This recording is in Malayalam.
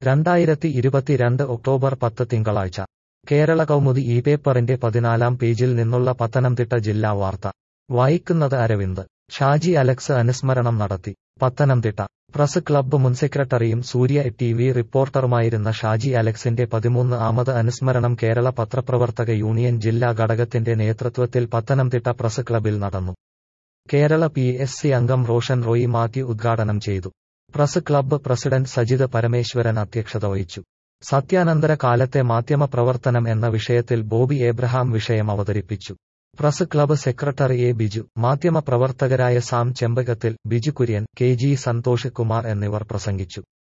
രണ്ടായിരത്തി ഇരുപത്തിരണ്ട് ഒക്ടോബർ പത്ത് തിങ്കളാഴ്ച കേരള കൗമുദി ഈ പേപ്പറിന്റെ പതിനാലാം പേജിൽ നിന്നുള്ള പത്തനംതിട്ട ജില്ലാ വാർത്ത വായിക്കുന്നത് അരവിന്ദ് ഷാജി അലക്സ് അനുസ്മരണം നടത്തി പത്തനംതിട്ട പ്രസ് ക്ലബ്ബ് മുൻ സെക്രട്ടറിയും സൂര്യ ടി വി റിപ്പോർട്ടറുമായിരുന്ന ഷാജി അലക്സിന്റെ പതിമൂന്ന് ആമത് അനുസ്മരണം കേരള പത്രപ്രവർത്തക യൂണിയൻ ജില്ലാ ഘടകത്തിന്റെ നേതൃത്വത്തിൽ പത്തനംതിട്ട പ്രസ് ക്ലബിൽ നടന്നു കേരള പി എസ് സി അംഗം റോഷൻ റോയി മാത്യു ഉദ്ഘാടനം ചെയ്തു press club president Sajith Parameswaran അധ്യക്ഷത വഹിച്ചു സത്യാനന്തര കാലത്തെ മാധ്യമ പ്രവർത്തനം എന്ന വിഷയത്തിൽ ബോബി ഏബ്രഹാം വിഷയം അവതരിപ്പിച്ചു press club secretary A Biju മാധ്യമ പ്രവർത്തകരായ സാം ചെമ്പകത്തിൽ ബിജു കുര്യൻ കെ ജി സന്തോഷ് കുമാർ എന്നിവർ പ്രസംഗിച്ചു